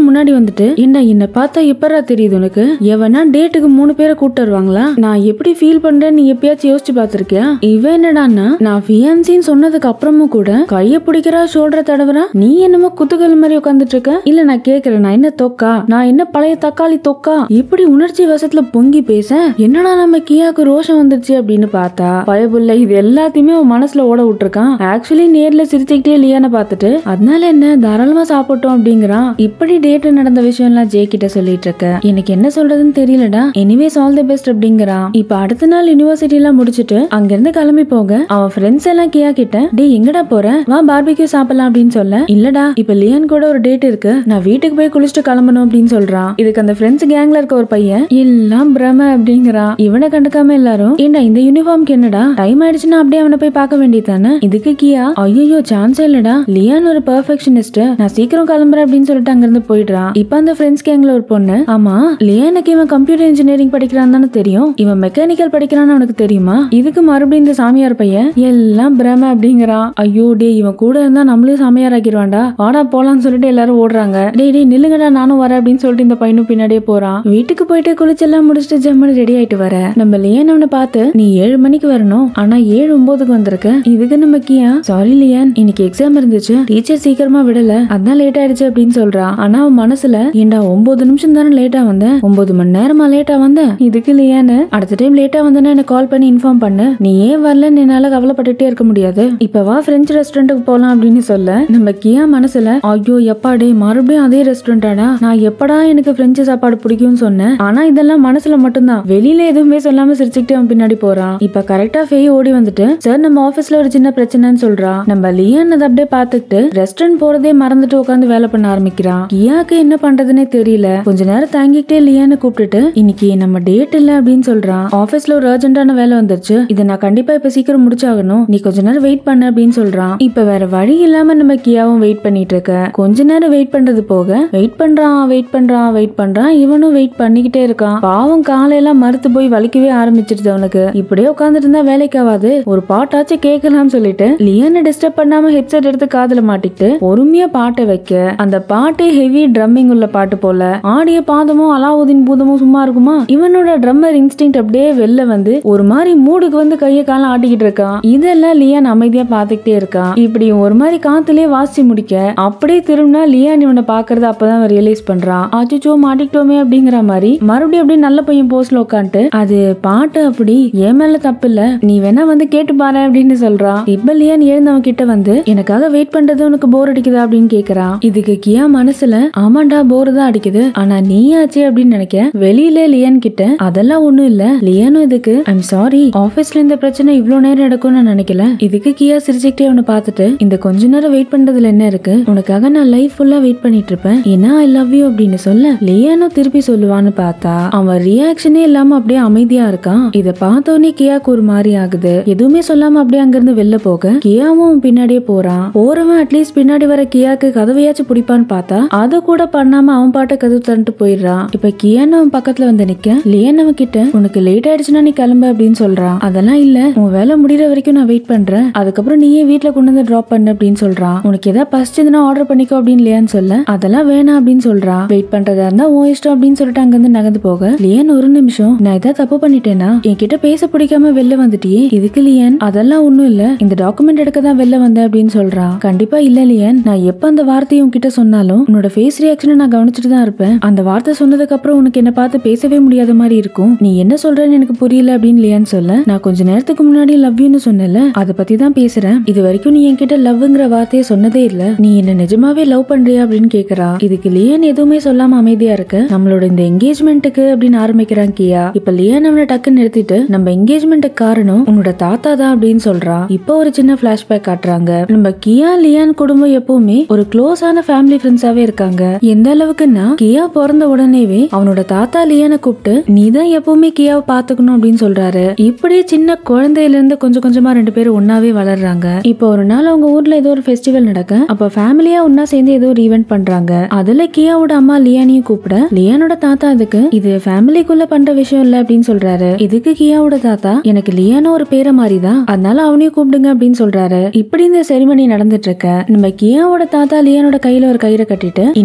வந்துட்டு என்ன என்ன பார்த்தா எப்பரா தெரியுது உனக்கு எவனா டேட்டுக்கு மூணு பேரை கூட்டு வருவாங்களா நான் எப்படி ஃபீல் பண்றேன்னு நீ எப்பயாச்சும் யோசிச்சு பார்த்திருக்கியா இவன் என்னடான்னா நான் ஃபியான்சின்னு சொன்னதுக்கு அப்புறமும் கூட கைய பிடிக்கிறா ஷோல்டர் தடவுறா நீ என்னமோ குத்துக்கல் மாதிரி உட்காந்துட்டு இருக்க இல்ல நான் கேக்குறேன் நான் என்ன தொக்கா நான் என்ன பழைய தக்காளி தொக்கா இப்படி உணர்ச்சி வசத்துல பொங்கி பேச என்னடா நம்ம கியாக்கு ரோஷம் வந்துருச்சு அப்படின்னு பார்த்தா பயபுள்ள இது எல்லாத்தையுமே அவன் மனசுல ஓட விட்டுருக்கான் ஆக்சுவலி நேர்ல சிரிச்சுக்கிட்டே லியானை பார்த்துட்டு அதனால என்ன தாராளமா சாப்பிட்டோம் அப்படிங்கிறான் இப்படி டேட் நடந்த விஷயம் எல்லாம் ஜே கிட்ட சொல்லிட்டு இருக்க எனக்கு என்ன சொல்றதுன்னு தெரியலடா எனிவேஸ் ஆல் தி பெஸ்ட் அப்படிங்கிறான் இப்ப அடுத்த நாள் யூனிவர்சிட்டி எல்லாம் முடிச்சிட்டு அங்க இருந்து கிளம்பி போக அவன் ஃப்ரெண்ட்ஸ் எல்லாம் கியா கிட்ட டேய் எங்கடா போற வா பார்பிக்யூ சாப்பிடலாம் அப்படின்னு சொல்ல இல்லடா இப்ப லியான் கூட ஒரு டேட் இருக்கு நான் வீட்டுக்கு போய் குளிச்சுட்டு கிளம்பணும் அப்படின்னு சொல்றான் இதுக்கு அந்த ஃப்ரெண்ட்ஸ் கேங்ல இருக்க ஒரு பையன் எல்லாம் பிரம அப்படிங்கிறான் இவனை கண்டுக்காம எல்லாரும் ஏண்டா இந்த யூனிஃபார்ம்க்கு என்னடா டைம் ஆயிடுச்சுன்னா அப்படியே அவனை போய் பார்க்க வேண்டியதானே இதுக்கு கியா ஐயோ சான்ஸே இல்லடா லியான் ஒரு பெர்ஃபெக்ஷனிஸ்ட் நான் சீக்கிரம் கிளம்புறேன் அப்படின்னு சொல்லிட்டு அங்கிருந்து போயிடுறான் இப்ப அந்த ஃப்ரெண்ட்ஸ் கேங்ல ஒரு பொண்ணு ஆமா லியானுக்கு இவன் கம்ப்யூட்டர் இன்ஜினியரிங் படிக்கிறான் தானே தெரியும் இவன் மெக்கானிக்கல் படிக்கிறான்னு அவனுக்கு தெரியுமா இதுக்கு மறுபடியும் இந்த சாமியார் பையன் எல்லாம் பிரம அப்படிங்கிறான் ஐயோ டே இவன் கூட இருந்தா நம்மளையும் சாமியார் ஆக்கிடுவான்டா வாடா போலாம்னு சொல்லிட்டு எல்லாரும் ஓடுறாங்க டேய் டேய் நில்லுங்கடா நானும் வரேன் அப்படின்னு சொல்லிட்டு இந்த பையனும் பின்னாடியே போறான் வீட்டுக்கு போயிட்டு குளிச்செல்லாம் முடிச்சுட்டு ஜம்முன்னு ரெடி ஆயிட்டு வர நம்ம லியான் அவனை பார்த்து நீ ஏழு மணிக்கு வரணும் ஆனா ஏழு ஒன்பதுக்கு வந்திருக்க இதுக்கு நம்ம கியா சாரி லியான் இன்னைக்கு எக்ஸாம் இருந்துச்சு டீச்சர் சீக்கிரமா விடல அதான் லேட் ஆயிடுச்சு அப்படின்னு சொல்றான் ஆனா அவன் மனசுல ஏண்டா ஒன்பது நிமிஷம் தானே லேட்டா வந்தேன் ஒன்பது மணி நேரமா லேட்டா வந்தேன் இதுக்கு லியான்னு அடுத்த டைம் லேட்டா வந்தேன்னா எனக்கு கால் பண்ணி இன்ஃபார்ம் பண்ணு நீ ஏன் வரலன்னு என்னால கவலைப்பட்டுட்டே இருக்க முடியாது இப்ப வா பிரெஞ்சு ரெஸ்டாரண்ட்டுக்கு போலாம் அப்படின்னு சொல்ல நம்ம கியா மனசுல ஐயோ எப்பாடே மறுபடியும் அதே ரெஸ்டாரண்டாடா நான் எப்படா எனக்கு பிரெஞ்சு சாப்பாடு பிடிக்கும்னு சொன்னேன் ஆனா இதெல்லாம் மனசுல மட்டும்தான் வெளியில எதுவுமே சொல்லாம சிரிச்சுக்கிட்டு அவன் பின்னாடி போறான் இப்ப கரெக்டா ஃபேய் ஓடி வந்துட்டு சார் நம்ம ஆபீஸ்ல ஒரு சின்ன பிரச்சனைன்னு சொல்றா நம்ம லியான் அதை அப்படியே பாத்துக்கிட்டு ரெஸ்டாரண்ட் போறதே மறந்துட்டு உட்காந்து வேலை பண்ண ஆரம்பிக்கிறான் கியாக்கு என்ன பண்றதுன்னே தெரியல கொஞ்ச நேரம் தாங்கிக்கிட்டே லியானை கூப்பிட்டுட்டு இன்னைக்கு நம்ம டேட் இல்ல அப்படின்னு சொல்றான் ஆபீஸ்ல ஒரு அர்ஜென்ட்டான வேலை வந்துருச்சு இதை நான் கண்டிப்பா இப்ப சீக்கிரம் முடிச்சாகணும் நீ கொஞ்ச நேரம் வெயிட் பண்ணு அப்படின்னு சொல்றான் இப்ப வேற வழி இல்லாம நம்ம கியாவும் வெயிட் பண்ணிட்டு இருக்க கொஞ்ச நேரம் வெயிட் பண்றது போக வெயிட் பண்றான் வெயிட் பண்றான் வெயிட் பண்றான் இவனும் வெயிட் பண்ணிக்கிட்டே இருக்கான் பாவம் காலையெல்லாம் மறுத்து போய் வலிக்கவே ஆரம்பிச்சிருது அவனுக்கு இப்படியே உட்காந்துட்டு இருந்தா வேலைக்கு ஆகாது ஒரு பாட்டாச்சும் கேட்கலாம்னு சொல்லிட்டு லியனை டிஸ்டர்ப் பண்ணாம ஹெட்செட் எடுத்து காதுல மாட்டிக்கிட்டு பொறுமையா பாட்டை வைக்க அந்த பாட்டு ஹெவி ட்ரம்மிங் உள்ள பாட்டு போல ஆடிய பாதமும் அலாவுதீன் பூதமும் சும்மா இருக்குமா இவனோட ட்ரம்மர் இன்ஸ்டிங் அப்படியே வெளில வந்து ஒரு மாதிரி மூடுக்கு வந்து கைய காலம் ஆட்டிக்கிட்டு இருக்கான் இதெல்லாம் லியான் அமைதியா பாத்துக்கிட்டே இருக்கான் இப்படி ஒரு மாதிரி காத்துலயே வாசிச்சு முடிக்க அப்படியே திரும்பினா லியான் இவனை பாக்குறது அப்பதான் அவன் ரியலைஸ் பண்றான் அச்சோ மாட்டிக்கிட்டோமே அப்படிங்கிற மாதிரி மறுபடியும் அப்படியே நல்ல பையன் போஸ்ட்ல உட்காந்துட்டு அது பாட்டு அப்படி என் மேல தப்பு இல்ல நீ வேணா வந்து கேட்டு பாரு அப்படின்னு சொல்றான் இப்ப லியான் எழுந்தவன் கிட்ட வந்து எனக்காக வெயிட் பண்றது உனக்கு போர் அடிக்குதா அப்படின்னு கேக்குறான் இதுக்கு கியா மனசுல ஆமாண்டா போர் தான் அடிக்குது ஆனா நீ ஆச்சு அப்படின்னு நினைக்க வெளியில லியான் கிட்ட அதெல்லாம் ஒண்ணும் இல்ல லியானும் இதுக்கு ஐம் சாரி ஆபீஸ்ல இந்த பிரச்சனை இவ்ளோ நேரம் நடக்கும்னு நான் நினைக்கல இதுக்கு கியா சிரிச்சுக்கிட்டே அவனை பார்த்துட்டு இந்த கொஞ்ச நேரம் வெயிட் பண்றதுல என்ன இருக்கு உனக்காக நான் லைஃப் ஃபுல்லா வெயிட் பண்ணிட்டு இருப்பேன் ஏன்னா ஐ லவ் யூ அப்படின்னு சொல்ல லியானும் திருப்பி சொல்லுவான்னு பார்த்தா அவன் ரியாக்ஷனே இல்லாம அப்படியே அமைதியா இருக்கான் இத பார்த்தோன்னே கியாக்கு ஒரு மாதிரி ஆகுது எதுவுமே சொல்லாம அப்படியே அங்கிருந்து வெளில போக கியாவும் அவன் பின்னாடியே போறான் போறவன் அட்லீஸ்ட் பின்னாடி வர கியாக்கு கதவையாச்சும் பிடிப்பான்னு பார்த்தா அதை கூட பண்ணாம அவன் பாட்ட கதவு தந்துட்டு போயிடுறான் இப்ப கியான் அவன் பக்கத்துல வந்து நிக்க லியன் அவன் கிட்ட உனக்கு லேட் ஆயிடுச்சுன்னா நீ கிளம்பு அப்படின்னு சொல்றான் அதெல்லாம் இல்ல உன் வேலை முடியற வரைக்கும் நான் வெயிட் பண்றேன் அதுக்கப்புறம் நீயே வீட்ல கொண்டு வந்து டிராப் பண்ணு அப்படின்னு சொல்றான் உனக்கு ஏதாவது பசிச்சதுன்னா ஆர்டர் பண்ணிக்கோ அப்படின்னு லியான் சொல்ல அதெல்லாம் வேணாம் அப்படின்னு சொல்றான் வெயிட் பண்றதா இருந்தா உன் இஷ்டம் அப்படின்னு சொல்லிட்டு அங்கிருந்து நகர்ந்து போக லியன் ஒரு நிமிஷம் நான் ஏதாவது தப்பு பண்ணிட்டேனா என்கிட்ட பேச பிடிக்காம வெளில வந்துட்டியே இதுக்கு லியன் அதெல்லாம் ஒண்ணும் இல்ல இந்த டாக்குமெண்ட் எடுக்க தான் வெளில வந்தேன் அப்படின்னு சொல்றான் கண்டிப்பா இல்ல லியன் நான் எப்ப அந்த வார்த்தையை உன்கிட்ட சொன்னாலும் உன்னோட ஃபேஸ் ரியாக்ஷனை நான் கவனிச்சுட்டு தான் இருப்பேன் அந்த வார்த்தை சொன்னதுக்கு அப்புறம் உனக்கு என்ன பார்த்து பேசவே முடியாத மாதிரி இருக்கும் நீ என்ன சொல்றேன்னு எனக்கு புரியல அப்படின்னு லியான் சொல்ல நான் கொஞ்ச நேரத்துக்கு முன்னாடி லவ் யூன்னு சொன்னல அதை பத்தி தான் பேசுறேன் இது வரைக்கும் நீ என்கிட்ட லவ்ங்கிற வார்த்தையை சொன்னதே இல்ல நீ என்ன நிஜமாவே லவ் பண்றியா அப்படின்னு கேக்குறா இதுக்கு லியன் எதுவுமே சொல்லாம அமைதியா இருக்க நம்மளோட இந்த என்கேஜ்மெண்ட்டுக்கு அப்படின்னு ஆரம்பிக்கிறான் கியா இப்ப லியன் அவனை டக்குன்னு நிறுத்திட்டு நம்ம என்கேஜ்மெண்ட்டுக்கு காரணம் உன்னோட தாத்தா தான் அப்படின்னு சொல்றா இப்போ ஒரு சின்ன பிளாஷ்பேக் காட்டுறாங்க நம்ம கியா லியான் குடும்பம் எப்பவுமே ஒரு க்ளோஸான ஃபேமிலி ஃப்ரெண்ட்ஸாவே இருக்காங்க எந்த அளவுக்குன்னா கியா பிறந்த உடனேவே அவனோட தாத்தா லியானை கூப்பிட்டு நீ தான் எப்பவுமே கியாவை பாத்துக்கணும் அப்படின்னு சொல்றாரு இப்படியே சின்ன குழந்தையில இருந்து கொஞ்சம் கொஞ்சமா ரெண்டு பேரும் ஒன்னாவே வளர்றாங்க இப்போ ஒரு நாள் அவங்க ஊர்ல ஏதோ ஒரு ஃபெஸ்டிவல் நடக்க அப்ப ஃபேமிலியா ஒன்னா சேர்ந்து ஏதோ ஒரு ஈவெண்ட் பண்றாங்க அதுல கியாவோட அம்மா லியானையும் கூப்பிட லியானோட தாத்தா அதுக்கு இது ஃபேமிலிக்குள்ள பண்ற விஷயம் இல்ல அப்படின்னு சொல்றாரு இதுக்கு கியாவோட தாத்தா எனக்கு லியானோ ஒரு பேர மாதிரி தான் அதனால அவனையும் கூப்பிடுங்க அப்படின்னு சொல்றாரு இப்படி இந்த செரிமனி நடந்துட்டு இருக்க நம்ம கியாவோட தாத்தா லியானோட கையில ஒரு கயிறை கட்டிட்டு இனிமேல்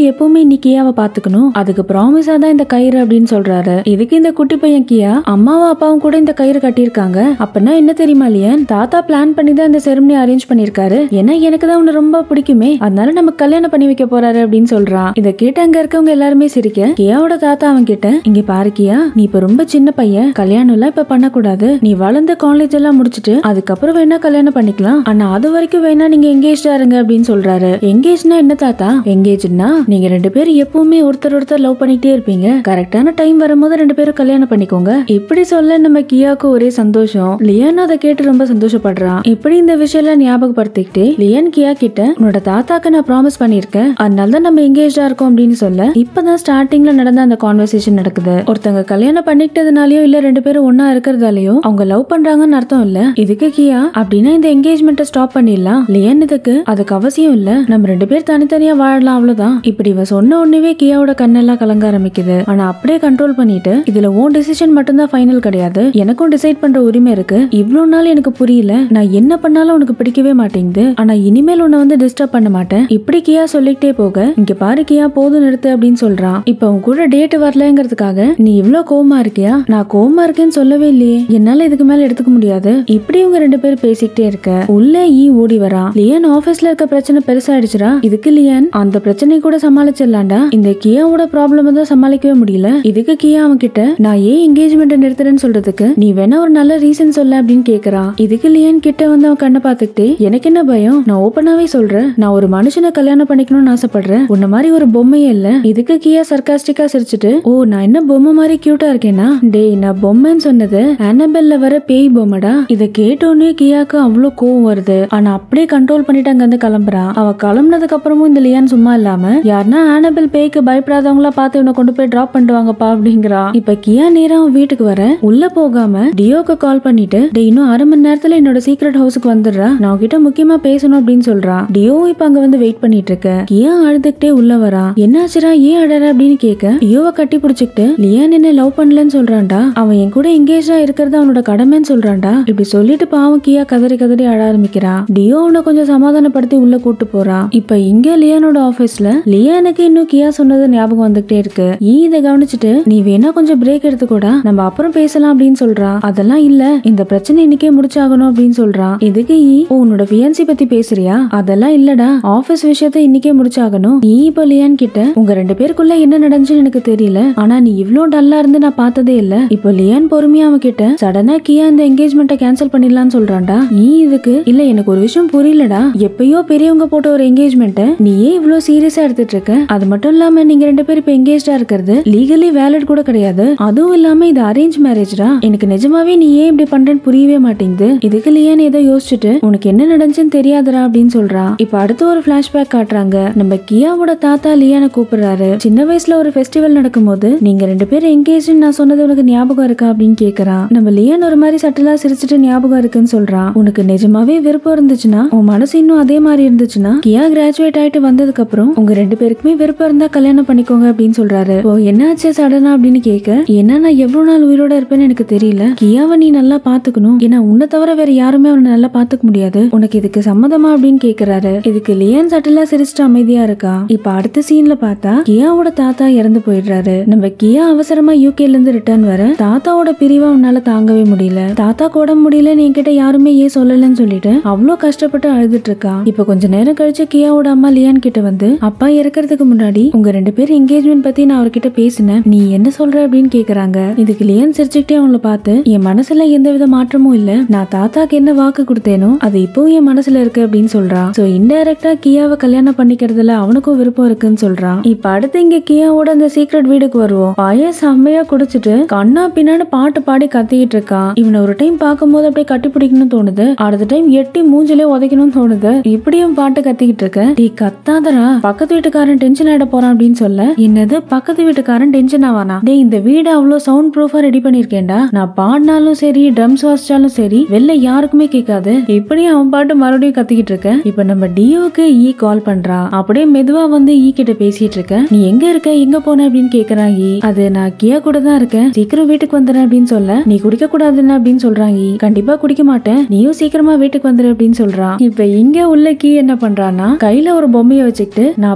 எப்பவுமே நீ கியாவை பாத்துக்கணும் அதுக்கு ப்ராமிஸா தான் இந்த கயிறு அப்படின்னு சொல்றாரு இதுக்கு இந்த குட்டி பையன் கியா அம்மாவும் அப்பாவும் கூட இந்த கயிறு கட்டியிருக்காங்க அப்படின்னா என்ன தெரியுமா லியன் தாத்தா பிளான் பண்ணி தான் இந்த செரமனி அரேஞ்ச் பண்ணிருக்காரு ஏன்னா எனக்கு தான் உன்னை ரொம்ப பிடிக்குமே அதனால நம்ம கல்யாணம் பண்ணி வைக்க போறாரு அப்படின்னு சொல்றான் இதை கேட்டு அங்க இருக்கவங்க எல்லாருமே சிரிக்க கியாவோட தாத்தா அவன் கிட்ட இங்க பாரு கியா நீ இப்ப ரொம்ப சின்ன பையன் கல்யாணம் எல்லாம் இப்ப பண்ணக்கூடாது நீ வளர்ந்த காலேஜ் எல்லாம் முடிச்சிட்டு அதுக்கப்புறம் வேணா கல்யாணம் பண்ணிக்கலாம் ஆனா அது வரைக்கும் வேணா நீங்க எங்கேஜ்டா இருங்க அப்படின்னு சொல்றாரு எங்கேஜ்னா என்ன தாத்தா எங்கேஜ்னா நீங்க ரெண்டு பேரும் எப்பவுமே ஒருத்தர் ஒருத்தர் லவ் பண்ணிட்டே இருப்பீங்க கரெக்டான டைம் வரும்போது ரெண்டு பேரும் கல்யாணம் பண்ணிக்கோங்க இப்படி சொல்ல நம்ம கியாக்கு ஒரே சந்தோஷம் லியன் அதை கேட்டு ரொம்ப சந்தோஷப்படுறான் இப்படி இந்த விஷயம் எல்லாம் ஞாபகப்படுத்திக்கிட்டு லியன் கியா கிட்ட உன்னோட தாத்தாக்கு நான் ப்ராமிஸ் பண்ணிருக்கேன் அதனால தான் நம்ம எங்கேஜ்டா இருக்கோம் அப்படின்னு சொல்ல இப்பதான் ஸ்டார்டிங்ல நடந்த அந்த கான்வர்சேஷன் நடக்குது ஒருத்தங்க கல்யாணம் பண்ணிக்கிட்டதுனாலயோ இல்ல ரெண்டு பேரும் ஒன்னா இருக்கிறதாலயோ அவங்க லவ் பண்றாங்கன்னு அர்த்தம் இல்ல இதுக்கு கியா அப்படின்னா இந்த என்கேஜ்மெண்ட்டை ஸ்டாப் பண்ணிடலாம் லியன் இதுக்கு அதுக்கு அவசியம் இல்ல நம்ம ரெண்டு பேர் தனித்தனியா வாழலாம் அவ்வளவுதான் இப்படி இவ சொன்ன உடனே கியாவோட கண்ணெல்லாம் கலங்க ஆரம்பிக்குது ஆனா அப்படியே கண்ட்ரோல் பண்ணிட்டு இதுல உன் டிசிஷன் மட்டும்தான் ஃபைனல் கிடையாது எனக்கும் டிசைட் பண்ற உரிமை இருக்கு இவ்வளவு நாள் எனக்கு புரியல நான் என்ன பண்ணாலும் உனக்கு பிடிக்கவே மாட்டேங்குது ஆனா இனிமேல் உன்னை வந்து டிஸ்டர்ப் பண்ண மாட்டேன் இப்படி கியா சொல்லிக்கிட்டே போக இங்க பாரு கியா போதும் நிறுத்து அப்படின்னு சொல்றான் இப்ப உன் கூட டேட் வரலங்கிறதுக்காக நீ இவ்ளோ கோவமா இருக்கியா நான் கோவமா இருக்கேன்னு சொல்லவே இல்லையே என்னால இதுக்கு மேல எடுத்துக்க முடியாது இப்படி இவங்க ரெண்டு பேரும் பேசிக்கிட்டே இருக்க உள்ள ஈ ஓடி வரா லியன் ஆபீஸ்ல இருக்க பிரச்சனை பெருசாயிடுச்சுடா இதுக்கு லியன் அந்த பிரச்சனை கூட சமாளிச்சிடலாம்டா இந்த கியாவோட ப்ராப்ளம் தான் சமாளிக்கவே முடியல இதுக்கு கியா அவன் கிட்ட நான் ஏன் என்கேஜ்மெண்ட் நிறுத்துறேன்னு சொல்றதுக்கு நீ வேணா ஒரு நல்ல ரீசன் சொல்ல அப்படின்னு கேக்குறான் இதுக்கு லியன் கிட்ட வந்து அவன் கண்ணை பார்த்துக்கிட்டு எனக்கு என்ன பயம் நான் ஓப்பனாவே சொல்றேன் நான் ஒரு மனுஷனை கல்யாணம் பண்ணிக்கணும்னு ஆசைப்படுறேன் உன்ன மாதிரி ஒரு பொம்மையே இல்ல இதுக்கு கியா சர்க்காஸ்டிக்கா சிரிச்சுட்டு ஓ நான் என்ன பொம்மை மாதிரி கியூட்டா இருக்கேனா டேய் நான் பொம்மைன்னு சொன்னது அனபெல்ல வர பேய் பொம்மைடா இத கேட்டோன்னே கியாக்கு அவ்வளவு கோவம் வருது ஆனா அப்படியே கண்ட்ரோல் பண்ணிட்டு அங்க இருந்து கிளம்புறா அவ கிளம்புனதுக்கு அப்புறமும் இந்த லியான் சும்மா இல்லாம யாருன்னா ஆனபெல் பேய்க்கு பயப்படாதவங்களா பார்த்து இவனை கொண்டு போய் டிராப் பண்ணுவாங்கப்பா அப்படிங்கிறா இப்ப கியா நேரா அவன் வீட்டுக்கு வர உள்ள போகாம டியோக்கு கால் பண்ணிட்டு டேய் இன்னும் அரை மணி நேரத்துல என்னோட சீக்ரெட் ஹவுஸுக்கு வந்துடுறா நான் உன்கிட்ட முக்கியமா பேசணும் அப்படின்னு சொல்றா டியோ இப்ப அங்க வந்து வெயிட் பண்ணிட்டு இருக்க கியா அழுதுகிட்டே உள்ள வரா என்னாச்சுடா ஏன் அழற அப்படின்னு கேட்க டியோவை கட்டி பிடிச்சிக்கிட்டு லியான் என்ன லவ் பண்ணலன்னு சொல்றான்டா அவன் என் கூட எங்கேஜா இருக்கிறது அவனோட கடமைன்னு சொல்றான்டா இப்படி சொல்லிட்டு பாவம் கியா கதறி கதறி அழ ஆரம்பிக்கிறா டியோ அவனை கொஞ்சம் சமாதானப்படுத்தி உள்ள கூட்டு போறா இப்ப இங்க லியானோட ஆபீஸ்ல லியானுக்கு இன்னும் கியா சொன்னது ஞாபகம் வந்துகிட்டே இருக்கு ஈ இதை கவனிச்சுட்டு நீ வேணா கொஞ்சம் பிரேக் எடுத்துக்கூடா நம்ம அப்புறம் பேசலாம் அப்படின்னு சொல்றா அதெல்லாம் இல்ல இந்த பிரச்சனை இன்னைக்கே முடிச்சாகணும் அப்படின்னு சொல்றான் இதுக்கு ஈ "ஓ, உன்னோட ஃபியான்சி பத்தி பேசுறியா அதெல்லாம் இல்லடா ஆபீஸ் விஷயத்த இன்னைக்கே முடிச்சாகணும் நீ இப்ப லியான் கிட்ட உங்க ரெண்டு பேருக்குள்ள என்ன நடந்துச்சுன்னு எனக்கு தெரியல ஆனா நீ இவ்ளோ டல்லா இருந்து நான் பார்த்ததே இல்ல இப்போ லியான் பொறுமையா அவன் கிட்ட சடனா கியா இந்த என்கேஜ்மெண்ட்டை கேன்சல் பண்ணிடலாம்னு சொல்றான்டா நீ இதுக்கு இல்ல எனக்கு ஒரு விஷயம் புரியலடா எப்பயோ பெரியவங்க போட்ட ஒரு என்கேஜ்மெண்ட்டை நீ ஏன் இவ்ளோ சீரியஸா எடுத்துட்டு இருக்க அது மட்டும் இல்லாம நீங்க ரெண்டு பேரும் இப்ப என்கேஜ்டா இருக்கிறது லீகலி வேலிட் கூட கிடையாது அதுவும் இல்லாம இது அரேஞ்ச் மேரேஜ்டா எனக்கு நிஜமாவே நீ ஏன் இப்படி பண்றேன்னு புரியவே மாட்டேங்குது இதுக்கு லியான் ஏதோ யோசிச்சுட்டு உனக்கு என்ன நடந்துச்சுன்னு தெரியாதுடா அப்படின்னு சொல்றா இப்ப அடுத்து ஒரு பிளாஷ்பேக் காட்டுறாங்க நம்ம கியாவோட தாத்தா லியானை கூப்பிடுறாரு சின்ன வயசுல ஒரு ஃபெஸ்டிவல் நடக்கும்போது நீங்க ரெண்டு பேரும் என்கேஜ் நான் சொன்னது உனக்கு ஞாபகம் இருக்கா அப்படின்னு கேக்குறான் நம்ம லியான் ஒரு மாதிரி சட்டலா சிரிச்சுட்டு ஞாபகம் இருக்குன்னு சொல்றான் உனக்கு நிஜமாவே விருப்பம் இருந்துச்சுன்னா உன் மனசு இன்னும் அதே மாதிரி இருந்துச்சுன்னா கியா கிராஜுவேட் ஆயிட்டு வந்ததுக்கு அப்புறம் உங்க ரெண்டு பேருக்குமே விருப்பம் இருந்தா கல்யாணம் பண்ணிக்கோங்க அப்படின்னு சொல்றாரு ஓ என்னாச்சு சடனா அப்படின்னு கேட்க ஏன்னா நான் எவ்வளவு நாள் உயிரோட இருப்பேன்னு எனக்கு தெரியல கியாவை நீ நல்லா பாத்துக்கணும் ஏன்னா உன்னை தவிர வேற யாருமே அவனை நல்லா பாத்துக்க முடியாது உனக்கு இதுக்கு சம்மதமா அப்படின்னு கேக்குறாரு இதுக்கு லியான் சட்டலா சிரிச்சுட்டு அமைதியா இருக்கா இப்ப அடுத்த சீன்ல பார்த்தா கியாவோட தாத்தா இறந்து போயிடுறாரு நம்ம கியா அவசரமா யூகேல இருந்து ரிட்டர்ன் வர தாத்தாவோட பிரிவை அவனால தாங்கவே முடியல தாத்தா கூட முடியலன்னு என்கிட்ட யாருமே ஏன் சொல்லலன்னு சொல்லிட்டு அவ்வளோ கஷ்டப்பட்டு அழுதுட்டு இருக்கா இப்ப கொஞ்ச நேரம் கழிச்சு கியாவோட அம்மா லியான் கிட்ட வந்து அப்பா இறக்கறதுக்கு முன்னாடி உங்க ரெண்டு பேரும் என்கேஜ்மெண்ட் பத்தி நான் அவர்கிட்ட பேசினேன் நீ என்ன சொல்ற அப்படின்னு கேக்குறாங்க இதுக்கு லியான் சிரிச்சுக்கிட்டே அவங்கள பார்த்து என் மனசுல எந்த வித மாற்றமும் இல்ல நான் தாத்தாக்கு என்ன வாக்கு கொடுத்தேனோ அது இப்பவும் என் மனசுல இருக்கு அப்படின்னு சொல்றா சோ இன்டைரக்டா கியாவை கல்யாணம் பண்ணிக்கிறதுல அவனுக்கும் விருப்பம் இருக்குன்னு சொல்றான் இப்ப அடுத்து இங்க கியாவோட அந்த சீக்ரெட் வீடுக்கு வருவோம் பையன் செம்மையா குடிச்சிட்டு கண்ணா பின்னாடி பாட்டு பாடி கத்திக்கிட்டு இருக்கான் இவனை ஒரு டைம் பார்க்கும்போது அப்படியே கட்டி பிடிக்கணும்னு தோணுது அடுத்த டைம் எட்டி மூஞ்சிலே உதைக்கணும்னு தோணுது இப்படியும் பாட்டு கத்திக்கிட்டு இருக்க டீ கத்தாதடா பக்கத்து வீட்டுக்காரன் டென்ஷன் ஆயிட போறான் அப்படின்னு சொல்ல என்னது பக்கத்து வீட்டுக்காரன் டென்ஷன் ஆவானா டேய் இந்த வீடு அவ்வளவு சவுண்ட் ப்ரூஃபா ரெடி பண்ணிருக்கேன்டா நான் பாடினாலும் சரி ட்ரம்ஸ் வாசிச்சாலும் சரி வெளில யாருக்குமே கேட்காது இப்படி அவன் பாட்டு மறுபடியும் கத்திக்கிட்டு இருக்க இப்ப நம்ம டியோக்கு ஈ கால் பண்றா அப்படியே மெதுவா வந்து ஈ கிட்ட பேசிட்டு இருக்க நீ எங்க இருக்க எங்க போன அப்படின்னு கேக்குறான் ஈ அது நான் கியா கூட தான் இருக்கேன் சீக்கிரம் வீட்டுக்கு வந்துடுறேன் அப்படின்னு சொல்ல நீ குடிக்க கூடாதுன்னு அப்படின்னு சொல்றான் ஈ கண்டிப்பா குடிக்க மாட்டேன் நீயும் சீக்கிரமா வீட்டுக்கு வந்துரு அப்படின்னு சொல்றான் இப்ப இங்க உள்ள கீ என்ன பண்றான்னா கையில ஒரு பொம்மையை வச்சுக்கிட்டு நான் பாட்டு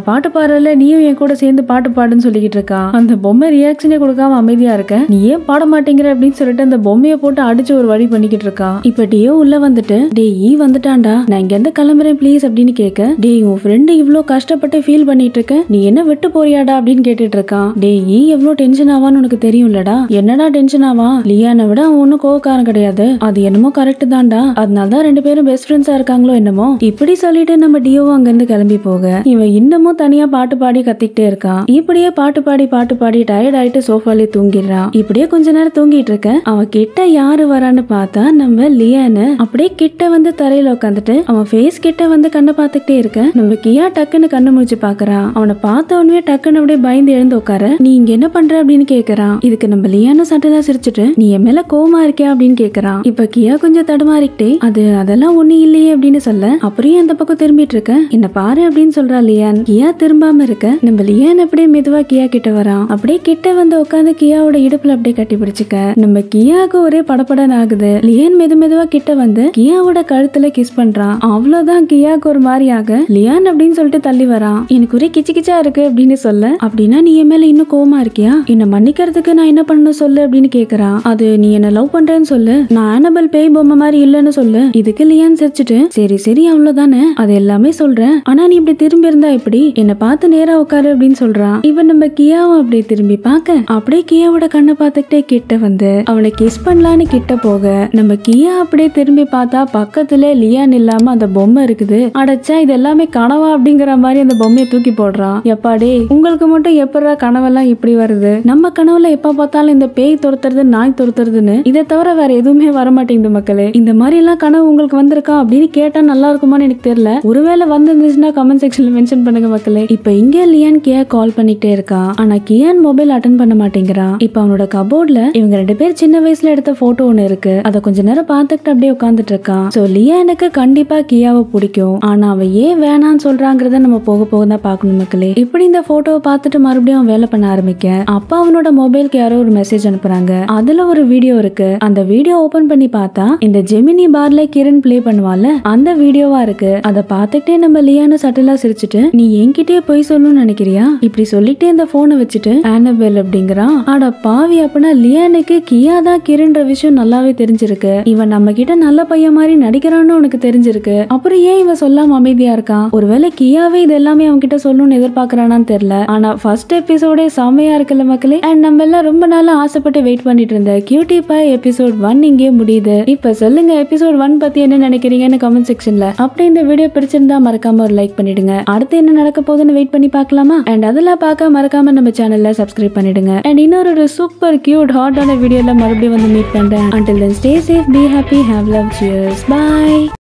வரல நீயும் என் கூட சேர்ந்து பாட்டு பாடுன்னு சொல்லிக்கிட்டு இருக்கா அந்த பொம்மை ரியாக்ஷனே கொடுக்காம அமைதியா இருக்க நீ ஏன் பாட மாட்டேங்கிற அப்படின்னு சொல்லிட்டு அந்த பொம்மையை போட்டு அடிச்சு ஒரு வழி பண்ணிக்கிட்டு இருக்கா இப்ப டியோ உள்ள வந்துட்டு டேய் ஈ வந்துட்டான்டா நான் இங்க இருந்து கிளம்புறேன் ப்ளீஸ் அப்படின்னு கேட்க டேய் உன் ஃப்ரெண்டு இவ்ளோ கஷ்டப்பட்டு ஃபீல் பண்ணிட்டு இருக்க நீ என்ன விட்டு போறியாடா அப்படின்னு கேட்டுட்டு இருக்கான் டேய் ஈ எவ்வளவு டென்ஷன் ஆவான்னு உனக்கு தெரியும்லடா என்னடா டென்ஷன் ஆவா லியானை விட அவன் ஒன்னும் கோவக்காரன் கிடையாது அது என்னமோ கரெக்ட் தான்டா அதனால தான் ரெண்டு பேரும் பெஸ்ட் ஃப்ரெண்ட்ஸா இருக்காங்களோ என்னமோ இப்படி சொல்லிட்டு நம்ம டியோவும் அங்க இருந்து கிளம்பி போக இவன் இன்னமும் தனியா பாட்டு பாடி கத்திக்கிட்டே இருக்கான் இப்படியே பாட்டு பாடி பாட்டு பாடி டயர்ட் ஆயிட்டு சோஃபாலே தூங்கிடுறான் இப்படியே கொஞ்ச நேரம் தூங்கிட்டு இருக்க அவன் கிட்ட யாரு வரான்னு பார்த்தா நம்ம லியானு அப்படியே கிட்ட வந்து தரையில உட்காந்துட்டு அவன் ஃபேஸ் கிட்ட வந்து கண்ணை பார்த்துக்கிட்டே இருக்க நம்ம கியா டக்குன்னு கண்ணு முடிச்சு பாக்குறான் அவனை பார்த்த உடனே டக்குன்னு அப்படியே பயந்து எழுந்து உட்கார நீ இங்க என்ன பண்ற அப்படின்னு கேக்குறான் இதுக்கு நம்ம லியானு சட்டலா சிரிச்சுட்டு நீ என் மேல கோவமா இருக்கியா அப்படின்னு கேக்குறான் இப்ப கியா கொஞ்சம் தடுமாறிக்கிட்டே அது அதெல்லாம் ஒண்ணு இல்லையே அப்படின்னு சொல்ல அப்படியே அந்த பக்கம் திரும்பிட்டு இருக்க என்ன பாரு அப்படின்னு சொல்றா லியான் கியா திரும்பாம இருக்க நம்ம லியான் அப்படியே மெதுவா கியா கிட்ட வரான் அப்படியே கிட்ட வந்து உட்காந்து கியாவோட இடுப்புல அப்படியே கட்டி பிடிச்சுக்க நம்ம கியாவுக்கு ஒரே படபடன்னு ஆகுது லியான் மெது மெதுவா கிட்ட வந்து கியாவோட கழுத்துல கிஸ் பண்றான் அவ்வளவுதான் கியாவுக்கு ஒரு மாதிரி ஆக லியான் அப்படின்னு சொல்லிட்டு தள்ளி வரான் எனக்கு ஒரே கிச்சு கிச்சா இருக்கு அப்படின்னு சொல்ல அப்படின்னா நீ என் மேல இன்னும் கோவமா இருக்கியா என்ன மன்னிக்கிறதுக்கு நான் என்ன பண்ணணும் சொல்லு அப்படின்னு கேக்குறான் அது நீ என்ன லவ் பண்றேன்னு சொல்லு நான் ஆனபல் பேய் பொம்மை மாதிரி இல்லைன்னு சொல்லு இதுக்கு லியான் சிரிச்சுட்டு சரி சரி அவ்வளவுதானே அது எல்லாமே சொல்றேன் ஆனா நீ இப்படி திரும்பி இருந்தா எப்படி என்ன பார்த்து நேரா உட்காரு அப்படின்னு சொல்றான் இவன் நம்ம கியாவும் அப்படியே திரும்பி பார்க்க அப்படியே கியாவோட கண்ணை பார்த்துக்கிட்டே கிட்ட வந்து அவனை கிஸ் பண்ணலான்னு கிட்ட போக நம்ம கியா அப்படியே திரும்பி பார்த்தா பக்கத்துல லியான் இல்லாம அந்த பொம்மை இருக்குது அடைச்சா இது எல்லாமே கனவா அப்படிங்கிற மாதிரி அந்த பொம்மையை தூக்கி போடுறான் எப்பாடே உங்களுக்கு மட்டும் எப்படா கனவெல்லாம் இப்படி வருது நம்ம கனவுல எப்ப பார்த்தாலும் இந்த பேய் துரத்துறது நாய் துரத்துறதுன்னு இதை தவிர வேற எதுவுமே வர மாட்டேங்குது மக்களே இந்த மாதிரி எல்லாம் கனவு உங்களுக்கு வந்திருக்கா அப்படின்னு கேட்டா நல்லா இருக்குமான்னு எனக்கு தெரியல ஒருவேளை வந்திருந்துச்சுன்னா கமெண்ட் செக்ஷன்ல மென்ஷன் பண்ணுங்க மக்களே இப்ப இங்க லியான் கியா கால் பண்ணிட்டே இருக்கான் ஆனா கியான் மொபைல் அட்டன் பண்ண மாட்டேங்கிறான் இப்ப அவனோட கபோர்ட்ல இவங்க ரெண்டு பேர் சின்ன வயசுல எடுத்த போட்டோ ஒண்ணு இருக்கு அத கொஞ்ச நேரம் பார்த்துக்கிட்டு அப்படியே உட்காந்துட்டு இருக்கான் சோ லியானுக்கு கண்டிப்பா கியாவை பிடிக்கும் ஆனா அவ ஏன் வேணான்னு சொல்றாங்கிறத நம்ம போக போக தான் பார்க்கணும் மக்களே இப்படி இந்த போட்டோவை பார்த்துட்டு மறுபடியும் அவன் வேலை பண்ண ஆரம்பிக்க அப்பா அவனோட மொபைலுக்கு யாரோ ஒரு மெசேஜ் அனுப்புறாங்க அதுல ஒரு வீடியோ இருக்கு அந்த வீடியோ ஓபன் பண்ணி பார்த்தா இந்த ஜெமினி பார்ல கிரண் ப்ளே பண்ணுவால அந்த வீடியோவா இருக்கு அத பார்த்துக்கிட்டே நம்ம லியானு சட்டலா சிரிச்சுட்டு நீ என்கிட்டயே போய் சொல்லணும்னு நினைக்கிறியா இப்படி சொல்லிட்டே இந்த போனை வச்சுட்டு ஆனபெல் அப்படிங்கிறான் அட பாவி அப்படின்னா லியானுக்கு கியா தான் கிரண்ன்ற விஷயம் நல்லாவே தெரிஞ்சிருக்கு இவன் நம்ம கிட்ட நல்ல பையன் மாதிரி நடிக்கிறான்னு உனக்கு தெரிஞ்சிருக்கு அப்புறம் ஏன் இவன் சொல்லாம அமைதியா இருக்கான் ஒருவேளை கியாவே இது எல்லாமே அவன் கிட்ட சொல்லணும்னு எதிர்பார்க்கறானான்னு தெரியல ஆனா ஃபர்ஸ்ட் எபிசோடே செம்மையா இருக்குல்ல மக்களே அண்ட் நம்ம எல்லாம் ரொம்ப நாளா ஆசைப்பட்டு வெயிட் பண்ணிட்டு இருந்த கியூட்டி பாய் எபிசோட் ஒன் இங்கே முடியுது இப்ப சொல்லுங்க எபிசோட் ஒன் பத்தி என்ன நினைக்கிறீங்கன்னு கமெண்ட் செக்ஷன்ல அப்படி இந்த வீடியோ பிடிச்சிருந்தா மறக்காம ஒரு லைக் பண்ணிடுங்க அடுத்து என்ன நடக்க போகுதுன்னு வெயிட் பண்ணி பார்க்கலாமா அண்ட் அதெல்லாம் பார்க்க மறக்காம நம்ம சேனல்ல சப்ஸ்கிரைப் பண்ணிடுங்க அண்ட் இன்னொரு சூப்பர் கியூட் ஹாட்டான வீடியோல மறுபடியும் வந்து மீட் பண்றேன் until then stay safe be happy have love cheers bye